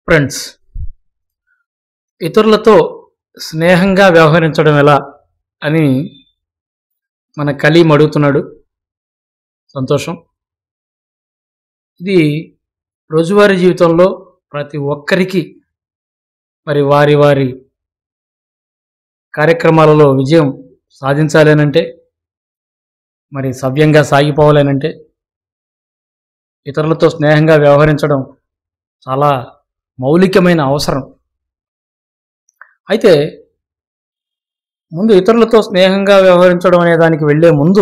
friends ఇతరులతో స్నేహంగా వ్యవహరించడం ఎలా అని మన కలీం అడుగుతున్నాడు సంతోషం ఇది రోజువారీ జీవితంలో ప్రతి ఒక్కరికి మరి వారి వారి కార్యక్రమాలలో విజయం సాధించాలనంటే మరి సవ్యంగా సాగిపోవాలనంటే ఇతరులతో స్నేహంగా వ్యవహరించడం చాలా మౌలికమైన అవసరం అయితే ముందు ఇతరులతో స్నేహంగా వ్యవహరించడం అనే దానికి వెళ్ళే ముందు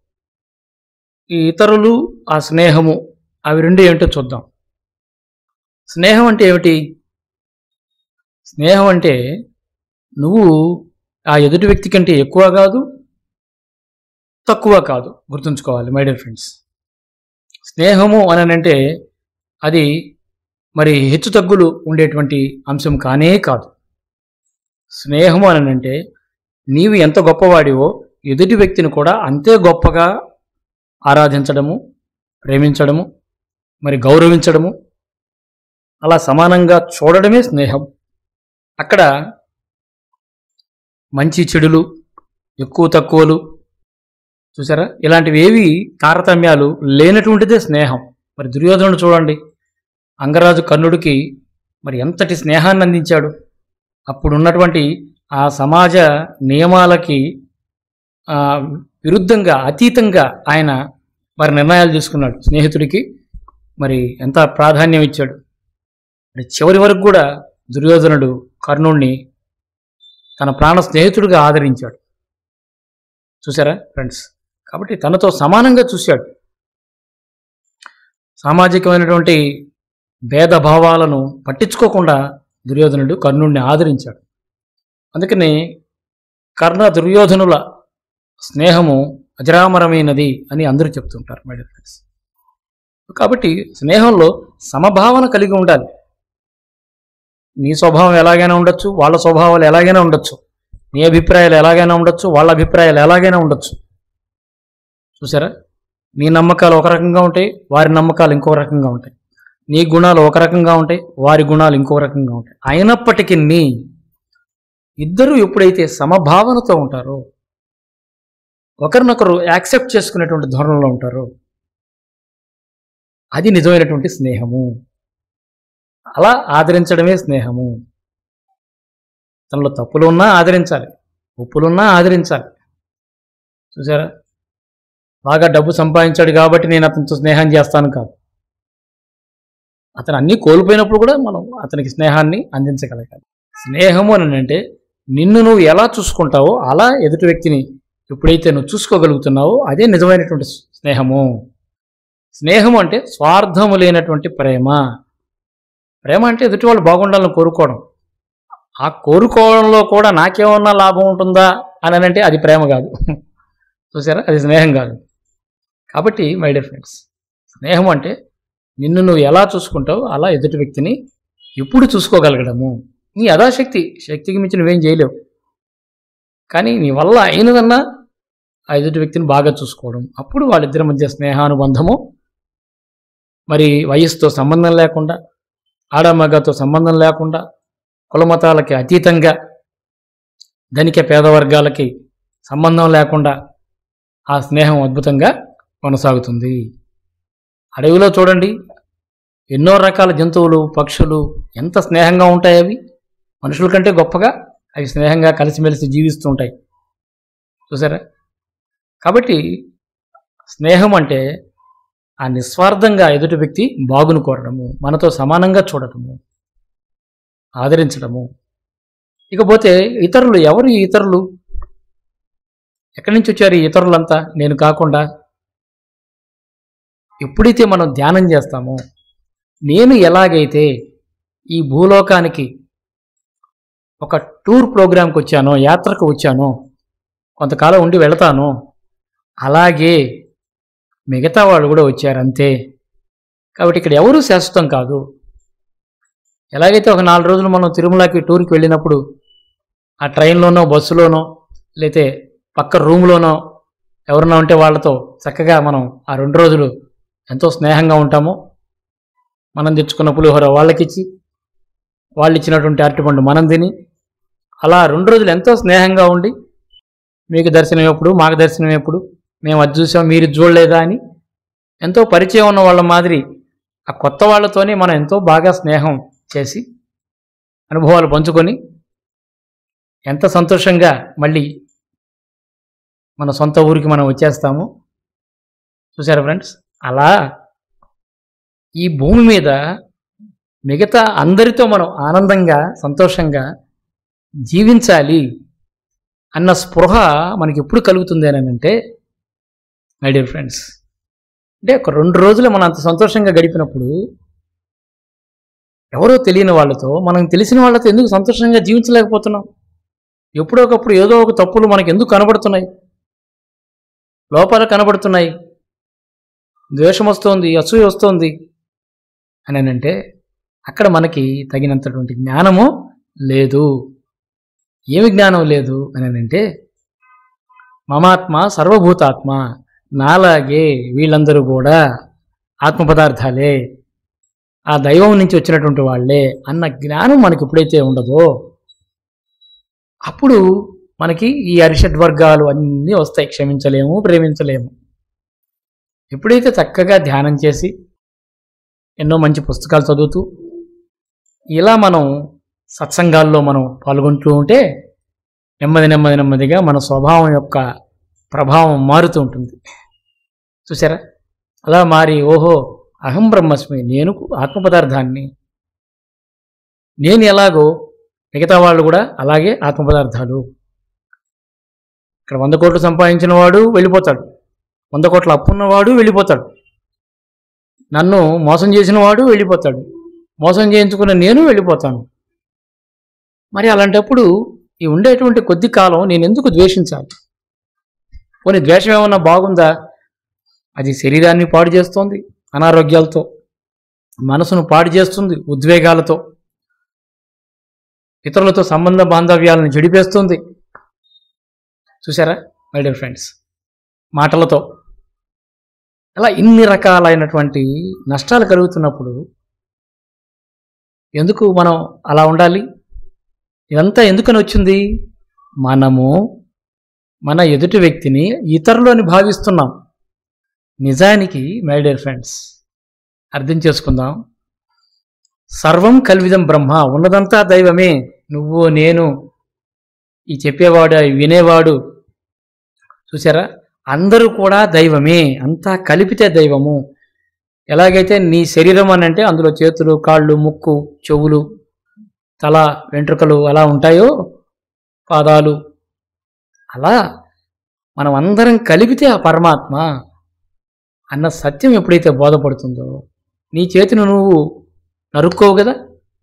ఈ ఇతరులు ఆ స్నేహము అవి రెండు ఏమిటో చూద్దాం స్నేహం అంటే ఏమిటి స్నేహం అంటే నువ్వు ఆ ఎదుటి వ్యక్తి కంటే ఎక్కువ కాదు తక్కువ కాదు గుర్తుంచుకోవాలి మై డియర్ ఫ్రెండ్స్ స్నేహము అని అంటే అది మరి హెచ్చు తగ్గులు ఉండేటువంటి అంశం కానే కాదు స్నేహము అని అంటే నీవు ఎంత గొప్పవాడివో ఎదుటి వ్యక్తిని కూడా అంతే గొప్పగా ఆరాధించడము ప్రేమించడము మరి గౌరవించడము అలా సమానంగా చూడడమే స్నేహం అక్కడ మంచి చెడులు ఎక్కువ తక్కువలు చూసారా ఇలాంటివి ఏవి తారతమ్యాలు లేనటువంటిదే స్నేహం మరి దుర్యోధనుడు చూడండి అంగరాజు కర్ణుడికి మరి ఎంతటి స్నేహాన్ని అందించాడు అప్పుడు ఉన్నటువంటి ఆ సమాజ నియమాలకి ఆ, విరుద్ధంగా అతీతంగా ఆయన మరి నిర్ణయాలు తీసుకున్నాడు స్నేహితుడికి మరి ఎంత ప్రాధాన్యం ఇచ్చాడు మరి చివరి వరకు కూడా దుర్యోధనుడు కర్ణుణ్ణి తన ప్రాణ స్నేహితుడిగా ఆదరించాడు చూసారా ఫ్రెండ్స్ కాబట్టి తనతో సమానంగా చూశాడు సామాజికమైనటువంటి భేదభావాలను పట్టించుకోకుండా దుర్యోధనుడు కర్ణుడిని ఆదరించాడు అందుకని కర్ణ దుర్యోధనుల స్నేహము అజరామరమైనది అని అందరూ చెప్తుంటారు మై డియర్ ఫ్రెండ్స్ కాబట్టి స్నేహంలో సమభావన కలిగి ఉండాలి నీ స్వభావం ఎలాగైనా ఉండొచ్చు వాళ్ళ స్వభావాలు ఎలాగైనా ఉండొచ్చు నీ అభిప్రాయాలు ఎలాగైనా ఉండొచ్చు వాళ్ళ అభిప్రాయాలు ఎలాగైనా ఉండొచ్చు చూసారా నీ నమ్మకాలు ఒక రకంగా ఉంటాయి వారి నమ్మకాలు ఇంకో రకంగా ఉంటాయి నీ గుణాలు ఒక రకంగా ఉంటాయి వారి గుణాలు ఇంకో రకంగా ఉంటాయి అయినప్పటికీ నీ ఇద్దరు ఎప్పుడైతే సమభావనతో ఉంటారో ఒకరినొకరు యాక్సెప్ట్ చేసుకునేటువంటి ధోరణిలో ఉంటారో అది నిజమైనటువంటి స్నేహము అలా ఆదరించడమే స్నేహము తనలో తప్పులు ఉన్నా ఆదరించాలి ఉప్పులున్నా ఆదరించాలి చూసారా బాగా డబ్బు సంపాదించాడు కాబట్టి నేను అతనితో స్నేహం చేస్తాను కాదు అతను అన్నీ కోల్పోయినప్పుడు కూడా మనం అతనికి స్నేహాన్ని అందించగలగాలి స్నేహము అని అంటే నిన్ను నువ్వు ఎలా చూసుకుంటావో అలా ఎదుటి వ్యక్తిని ఎప్పుడైతే నువ్వు చూసుకోగలుగుతున్నావో అదే నిజమైనటువంటి స్నేహము స్నేహం అంటే స్వార్థము లేనటువంటి ప్రేమ ప్రేమ అంటే ఎదుటి వాళ్ళు బాగుండాలని కోరుకోవడం ఆ కోరుకోవడంలో కూడా నాకేమన్నా లాభం ఉంటుందా అని అంటే అది ప్రేమ కాదు చూసారా అది స్నేహం కాదు కాబట్టి మై డియర్ ఫ్రెండ్స్ స్నేహం అంటే నిన్ను నువ్వు ఎలా చూసుకుంటావు అలా ఎదుటి వ్యక్తిని ఎప్పుడు చూసుకోగలగడము నీ యథాశక్తి శక్తికి మించి నువ్వేం చేయలేవు కానీ నీ వల్ల అయినదన్నా ఆ ఎదుటి వ్యక్తిని బాగా చూసుకోవడం అప్పుడు వాళ్ళిద్దరి మధ్య స్నేహానుబంధము మరి వయస్సుతో సంబంధం లేకుండా ఆడమగతో సంబంధం లేకుండా కులమతాలకి అతీతంగా ధనిక పేద వర్గాలకి సంబంధం లేకుండా ఆ స్నేహం అద్భుతంగా కొనసాగుతుంది అడవిలో చూడండి ఎన్నో రకాల జంతువులు పక్షులు ఎంత స్నేహంగా ఉంటాయి అవి మనుషుల కంటే గొప్పగా అవి స్నేహంగా కలిసిమెలిసి జీవిస్తూ ఉంటాయి చూసారా కాబట్టి స్నేహం అంటే ఆ నిస్వార్థంగా ఎదుటి వ్యక్తి బాగును కోరడము మనతో సమానంగా చూడటము ఆదరించడము ఇకపోతే ఇతరులు ఎవరు ఈ ఇతరులు ఎక్కడి నుంచి వచ్చారు ఈ ఇతరులంతా నేను కాకుండా ఎప్పుడైతే మనం ధ్యానం చేస్తామో నేను ఎలాగైతే ఈ భూలోకానికి ఒక టూర్ ప్రోగ్రాంకి వచ్చానో యాత్రకు వచ్చానో కొంతకాలం ఉండి వెళతాను అలాగే మిగతా వాళ్ళు కూడా వచ్చారు అంతే కాబట్టి ఇక్కడ ఎవరు శాశ్వతం కాదు ఎలాగైతే ఒక నాలుగు రోజులు మనం తిరుమలకి టూర్కి వెళ్ళినప్పుడు ఆ ట్రైన్లోనో బస్సులోనో లేతే పక్క రూమ్లోనో ఎవరన్నా ఉంటే వాళ్ళతో చక్కగా మనం ఆ రెండు రోజులు ఎంతో స్నేహంగా ఉంటామో మనం తెచ్చుకున్న పులిహోర వాళ్ళకిచ్చి వాళ్ళు ఇచ్చినటువంటి అరటిపండు మనం తిని అలా రెండు రోజులు ఎంతో స్నేహంగా ఉండి మీకు దర్శనం ఎప్పుడు మాకు దర్శనం ఎప్పుడు మేము అది చూసాం మీరు ఇది చూడలేదా అని ఎంతో పరిచయం ఉన్న వాళ్ళ మాదిరి ఆ కొత్త వాళ్ళతోనే మనం ఎంతో బాగా స్నేహం చేసి అనుభవాలు పంచుకొని ఎంత సంతోషంగా మళ్ళీ మన సొంత ఊరికి మనం వచ్చేస్తాము చూసారా ఫ్రెండ్స్ అలా ఈ భూమి మీద మిగతా అందరితో మనం ఆనందంగా సంతోషంగా జీవించాలి అన్న స్పృహ మనకి ఎప్పుడు కలుగుతుంది అని అంటే మై డియర్ ఫ్రెండ్స్ అంటే ఒక రెండు రోజులు మనం అంత సంతోషంగా గడిపినప్పుడు ఎవరో తెలియని వాళ్ళతో మనం తెలిసిన వాళ్ళతో ఎందుకు సంతోషంగా జీవించలేకపోతున్నాం ఎప్పుడో ఒకప్పుడు ఏదో ఒక తప్పులు మనకి ఎందుకు కనబడుతున్నాయి లోపాలు కనబడుతున్నాయి ద్వేషం వస్తోంది అసూయ వస్తోంది అని అంటే అక్కడ మనకి తగినంతటువంటి జ్ఞానము లేదు ఏమి జ్ఞానం లేదు అని అంటే మమాత్మ సర్వభూతాత్మ నాలాగే వీళ్ళందరూ కూడా ఆత్మ పదార్థాలే ఆ దైవం నుంచి వచ్చినటువంటి వాళ్ళే అన్న జ్ఞానం మనకి ఎప్పుడైతే ఉండదో అప్పుడు మనకి ఈ అరిషడ్ వర్గాలు అన్నీ వస్తాయి క్షమించలేము ప్రేమించలేము ఎప్పుడైతే చక్కగా ధ్యానం చేసి ఎన్నో మంచి పుస్తకాలు చదువుతూ ఇలా మనం సత్సంగాల్లో మనం పాల్గొంటూ ఉంటే నెమ్మది నెమ్మది నెమ్మదిగా మన స్వభావం యొక్క ప్రభావం మారుతూ ఉంటుంది చూసారా అలా మారి ఓహో అహం బ్రహ్మస్మి నేను ఆత్మ పదార్థాన్ని నేను ఎలాగో మిగతా వాళ్ళు కూడా అలాగే ఆత్మ పదార్థాలు ఇక్కడ వంద కోట్లు సంపాదించిన వాడు వెళ్ళిపోతాడు వంద కోట్ల అప్పున్నవాడు వెళ్ళిపోతాడు నన్ను మోసం చేసిన వాడు వెళ్ళిపోతాడు మోసం చేయించుకున్న నేను వెళ్ళిపోతాను మరి అలాంటప్పుడు ఈ ఉండేటువంటి కొద్ది కాలం నేను ఎందుకు ద్వేషించాలి పోనీ ద్వేషం ఏమన్నా బాగుందా అది శరీరాన్ని పాడు చేస్తోంది అనారోగ్యాలతో మనసును పాడు చేస్తుంది ఉద్వేగాలతో ఇతరులతో సంబంధ బాంధవ్యాలను చెడిపేస్తుంది చూసారా మై డియర్ ఫ్రెండ్స్ మాటలతో అలా ఇన్ని రకాలైనటువంటి నష్టాలు కలుగుతున్నప్పుడు ఎందుకు మనం అలా ఉండాలి ఇదంతా ఎందుకని వచ్చింది మనము మన ఎదుటి వ్యక్తిని ఇతరులని భావిస్తున్నాం నిజానికి మై డియర్ ఫ్రెండ్స్ అర్థం చేసుకుందాం సర్వం కల్విదం బ్రహ్మ ఉన్నదంతా దైవమే నువ్వు నేను ఈ చెప్పేవాడు ఈ వినేవాడు చూసారా అందరూ కూడా దైవమే అంతా కలిపితే దైవము ఎలాగైతే నీ శరీరం అని అంటే అందులో చేతులు కాళ్ళు ముక్కు చెవులు తల వెంట్రుకలు అలా ఉంటాయో పాదాలు అలా మనం అందరం కలిపితే ఆ పరమాత్మ అన్న సత్యం ఎప్పుడైతే బోధపడుతుందో నీ చేతిని నువ్వు నరుక్కోవు కదా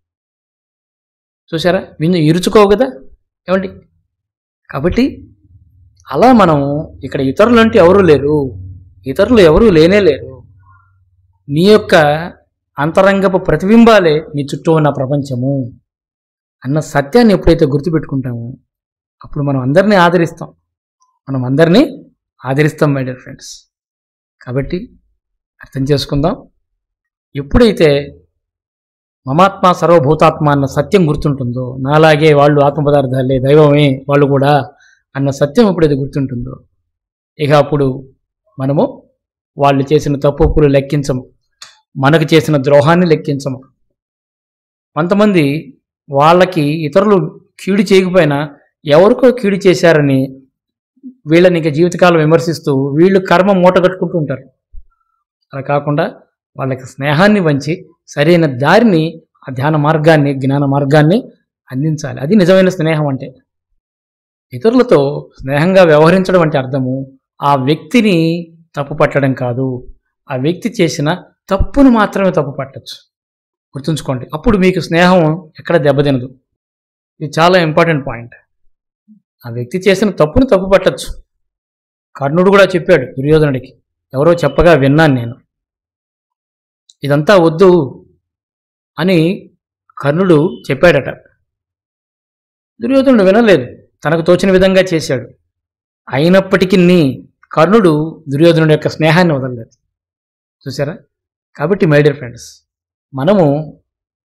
చూసారా విన్ను ఇరుచుకోవు కదా ఏమండి కాబట్టి అలా మనం ఇక్కడ ఇతరులు అంటే ఎవరూ లేరు ఇతరులు ఎవరూ లేనే లేరు నీ యొక్క అంతరంగపు ప్రతిబింబాలే నీ చుట్టూ ఉన్న ప్రపంచము అన్న సత్యాన్ని ఎప్పుడైతే గుర్తుపెట్టుకుంటామో అప్పుడు మనం అందరినీ ఆదరిస్తాం మనం అందరినీ ఆదరిస్తాం మై డియర్ ఫ్రెండ్స్ కాబట్టి అర్థం చేసుకుందాం ఎప్పుడైతే మమాత్మ సర్వభూతాత్మ అన్న సత్యం గుర్తుంటుందో నాలాగే వాళ్ళు ఆత్మ పదార్థాలే దైవమే వాళ్ళు కూడా అన్న సత్యం ఎప్పుడైతే గుర్తుంటుందో ఇక అప్పుడు మనము వాళ్ళు చేసిన తప్పులు లెక్కించము మనకు చేసిన ద్రోహాన్ని లెక్కించము కొంతమంది వాళ్ళకి ఇతరులు కీడు చేయకపోయినా ఎవరికో కీడు చేశారని వీళ్ళని ఇక జీవితకాలం విమర్శిస్తూ వీళ్ళు కర్మ మూట కట్టుకుంటూ ఉంటారు అలా కాకుండా వాళ్ళకి స్నేహాన్ని వంచి సరైన దారిని ఆ ధ్యాన మార్గాన్ని జ్ఞాన మార్గాన్ని అందించాలి అది నిజమైన స్నేహం అంటే ఇతరులతో స్నేహంగా వ్యవహరించడం అంటే అర్థము ఆ వ్యక్తిని తప్పు పట్టడం కాదు ఆ వ్యక్తి చేసిన తప్పును మాత్రమే తప్పు పట్టచ్చు గుర్తుంచుకోండి అప్పుడు మీకు స్నేహం ఎక్కడ దెబ్బతినదు ఇది చాలా ఇంపార్టెంట్ పాయింట్ ఆ వ్యక్తి చేసిన తప్పును తప్పు పట్టచ్చు కర్ణుడు కూడా చెప్పాడు దుర్యోధనుడికి ఎవరో చెప్పగా విన్నాను నేను ఇదంతా వద్దు అని కర్ణుడు చెప్పాడట దుర్యోధనుడు వినలేదు తనకు తోచిన విధంగా చేశాడు అయినప్పటికీ కర్ణుడు దుర్యోధనుడి యొక్క స్నేహాన్ని వదలలేదు చూసారా కాబట్టి మై డియర్ ఫ్రెండ్స్ మనము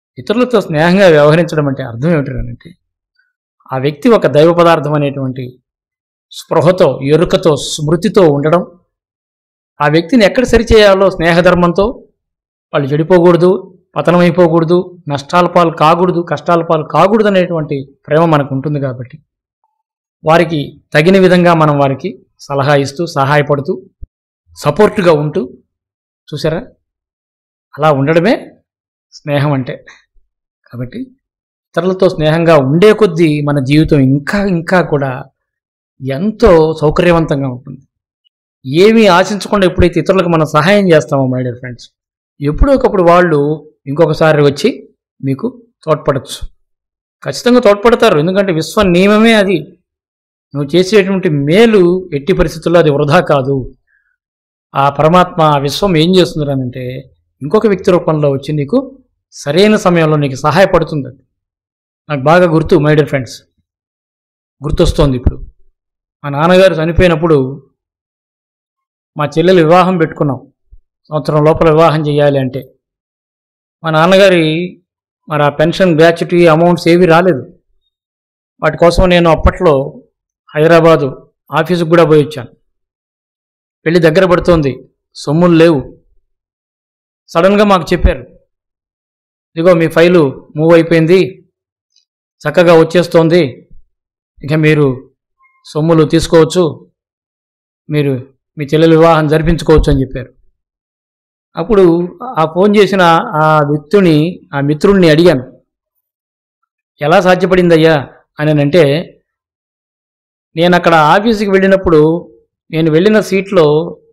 ఇతరులతో స్నేహంగా వ్యవహరించడం అంటే అర్థం ఏమిటంటే ఆ వ్యక్తి ఒక దైవ పదార్థం అనేటువంటి స్పృహతో ఎరుకతో స్మృతితో ఉండడం ఆ వ్యక్తిని ఎక్కడ సరిచేయాలో స్నేహధర్మంతో వాళ్ళు చెడిపోకూడదు పతనమైపోకూడదు నష్టాల పాలు కాకూడదు కష్టాల పాలు కాకూడదు అనేటువంటి ప్రేమ మనకు ఉంటుంది కాబట్టి వారికి తగిన విధంగా మనం వారికి సలహా ఇస్తూ సహాయపడుతూ సపోర్టుగా ఉంటూ చూసారా అలా ఉండడమే స్నేహం అంటే కాబట్టి ఇతరులతో స్నేహంగా ఉండే కొద్దీ మన జీవితం ఇంకా ఇంకా కూడా ఎంతో సౌకర్యవంతంగా ఉంటుంది ఏమీ ఆశించకుండా ఎప్పుడైతే ఇతరులకు మనం సహాయం చేస్తామో మై డియర్ ఫ్రెండ్స్ ఎప్పుడో ఒకప్పుడు వాళ్ళు ఇంకొకసారి వచ్చి మీకు తోడ్పడచ్చు ఖచ్చితంగా తోడ్పడతారు ఎందుకంటే విశ్వ నియమమే అది నువ్వు చేసేటువంటి మేలు ఎట్టి పరిస్థితుల్లో అది వృధా కాదు ఆ పరమాత్మ ఆ విశ్వం ఏం చేస్తుంది అంటే ఇంకొక వ్యక్తి రూపంలో వచ్చి నీకు సరైన సమయంలో నీకు సహాయపడుతుంది అది నాకు బాగా గుర్తు మై డియర్ ఫ్రెండ్స్ గుర్తొస్తోంది ఇప్పుడు మా నాన్నగారు చనిపోయినప్పుడు మా చెల్లెలు వివాహం పెట్టుకున్నాం సంవత్సరం లోపల వివాహం చేయాలి అంటే మా నాన్నగారి మరి ఆ పెన్షన్ గ్రాచ్యుటీ అమౌంట్స్ ఏవి రాలేదు వాటి కోసం నేను అప్పట్లో హైదరాబాదు ఆఫీసుకు కూడా పోయి వచ్చాను పెళ్లి దగ్గర పడుతోంది సొమ్ములు లేవు సడన్గా మాకు చెప్పారు ఇదిగో మీ ఫైలు మూవ్ అయిపోయింది చక్కగా వచ్చేస్తోంది ఇక మీరు సొమ్ములు తీసుకోవచ్చు మీరు మీ చెల్లెల వివాహం జరిపించుకోవచ్చు అని చెప్పారు అప్పుడు ఆ ఫోన్ చేసిన ఆ వ్యక్తిని ఆ మిత్రుడిని అడిగాను ఎలా సాధ్యపడిందయ్యా అని అంటే నేను అక్కడ ఆఫీసుకి వెళ్ళినప్పుడు నేను వెళ్ళిన సీట్లో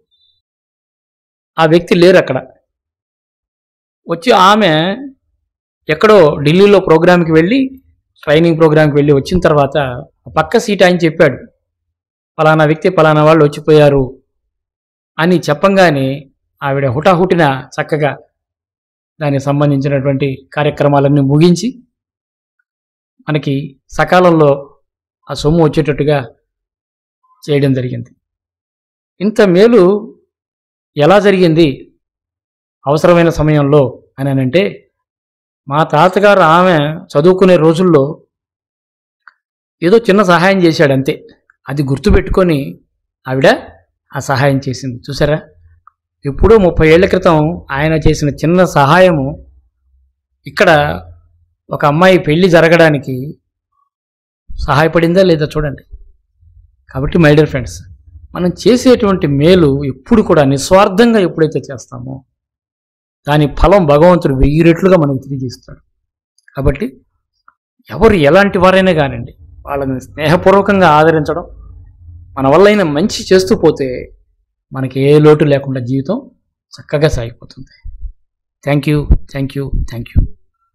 ఆ వ్యక్తి లేరు అక్కడ వచ్చి ఆమె ఎక్కడో ఢిల్లీలో ప్రోగ్రామ్కి వెళ్ళి ట్రైనింగ్ ప్రోగ్రామ్కి వెళ్ళి వచ్చిన తర్వాత ఆ పక్క సీట్ ఆయన చెప్పాడు ఫలానా వ్యక్తి ఫలానా వాళ్ళు వచ్చిపోయారు అని చెప్పంగానే ఆవిడ హుటాహుటిన చక్కగా దానికి సంబంధించినటువంటి కార్యక్రమాలన్నీ ముగించి మనకి సకాలంలో ఆ సొమ్ము వచ్చేటట్టుగా చేయడం జరిగింది ఇంత మేలు ఎలా జరిగింది అవసరమైన సమయంలో అని అంటే మా తాతగారు ఆమె చదువుకునే రోజుల్లో ఏదో చిన్న సహాయం చేశాడు అంతే అది గుర్తుపెట్టుకొని ఆవిడ ఆ సహాయం చేసింది చూసారా ఎప్పుడో ముప్పై ఏళ్ల క్రితం ఆయన చేసిన చిన్న సహాయము ఇక్కడ ఒక అమ్మాయి పెళ్లి జరగడానికి సహాయపడిందా లేదా చూడండి కాబట్టి మై డియర్ ఫ్రెండ్స్ మనం చేసేటువంటి మేలు ఎప్పుడు కూడా నిస్వార్థంగా ఎప్పుడైతే చేస్తామో దాని ఫలం భగవంతుడు వెయ్యి రెట్లుగా మనకు తిరిగి ఇస్తాడు కాబట్టి ఎవరు ఎలాంటి వారైనా కానివ్వండి వాళ్ళని స్నేహపూర్వకంగా ఆదరించడం మన వల్ల అయిన మంచి చేస్తూ పోతే మనకి ఏ లోటు లేకుండా జీవితం చక్కగా సాగిపోతుంది thank you thank you thank you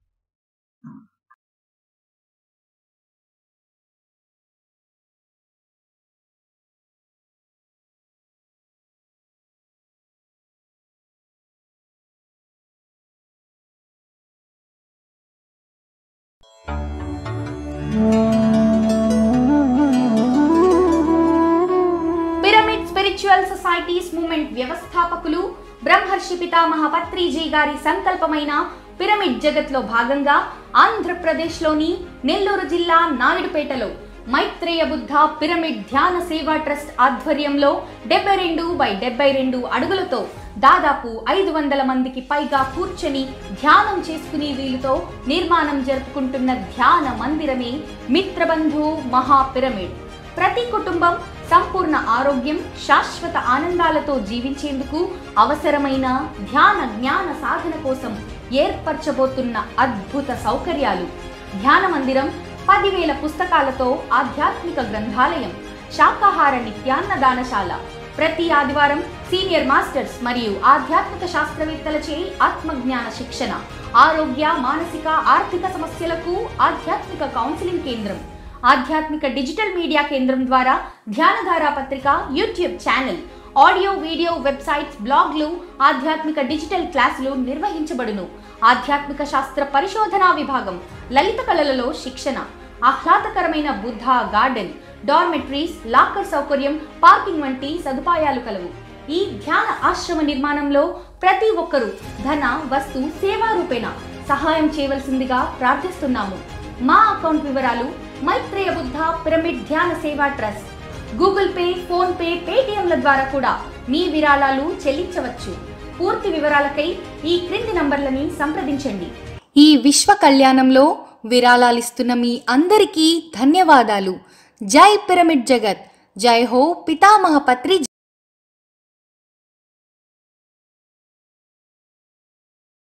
pyramid spiritual societies movement వ్యవస్థాపకులు బ్రహ్మర్షి పితామహ పత్రిజీ గారి సంకల్పమైన పిరమిడ్ జగత్లో భాగంగా ఆంధ్రప్రదేశ్లోని నెల్లూరు జిల్లా నాయుడుపేటలో మైత్రేయ బుద్ధ పిరమిడ్ ధ్యాన సేవా ట్రస్ట్ ఆధ్వర్యంలో డెబ్బై రెండు బై డెబ్బై రెండు అడుగులతో దాదాపు ఐదు వందల మందికి పైగా కూర్చొని ధ్యానం చేసుకునే వీలుతో నిర్మాణం జరుపుకుంటున్న ధ్యాన మందిరమే మిత్రబంధు మహా పిరమిడ్ ప్రతి కుటుంబం సంపూర్ణ ఆరోగ్యం శాశ్వత ఆనందాలతో జీవించేందుకు అవసరమైన ధ్యాన జ్ఞాన సాధన కోసం ఏర్పరచబోతున్న అద్భుత సౌకర్యాలు ధ్యాన మందిరం పదివేల పుస్తకాలతో ఆధ్యాత్మిక గ్రంథాలయం శాకాహార నిత్యాన్నదానశాల ప్రతి ఆదివారం సీనియర్ మాస్టర్స్ మరియు ఆధ్యాత్మిక శాస్త్రవేత్తలచే ఆత్మజ్ఞాన శిక్షణ ఆరోగ్య మానసిక ఆర్థిక సమస్యలకు ఆధ్యాత్మిక కౌన్సిలింగ్ కేంద్రం ఆధ్యాత్మిక డిజిటల్ మీడియా కేంద్రం ద్వారా ధ్యానధార పత్రిక YouTube channel audio video websites బ్లాగ్లు ఆధ్యాత్మిక డిజిటల్ క్లాసులు నిర్వహించబడును ఆధ్యాత్మిక శాస్త్ర పరిశోధనా విభాగం లలిత కళలలో శిక్షణ ఆహ్లాదకరమైన బుద్ధ గార్డెన్ డార్మెట్రీస్ లాకర్ సౌకర్యం పార్కింగ్ వంటి సదుపాయాలు కలవు ఈ ధ్యాన ఆశ్రమ నిర్మాణంలో ప్రతి ఒక్కరూ ధన వస్తు సేవా రూపేణ సహాయం చేయవలసిందిగా ప్రార్థిస్తున్నాము మా అకౌంట్ వివరాలు Maitreya Buddha pyramid Dhyana Seva trust Google Pay PhonePe పేటిఎంల ద్వారా కూడా మీ విరాళాలు చెల్లించవచ్చు పూర్తి వివరాలకై ఈ క్రింది నంబర్లని సంప్రదించండి ఈ విశ్వ కళ్యాణంలో విరాళాలిస్తున్న మీ అందరికీ ధన్యవాదాలు జై పిరమిడ్ జగత్ జై హో పితామహ పత్రి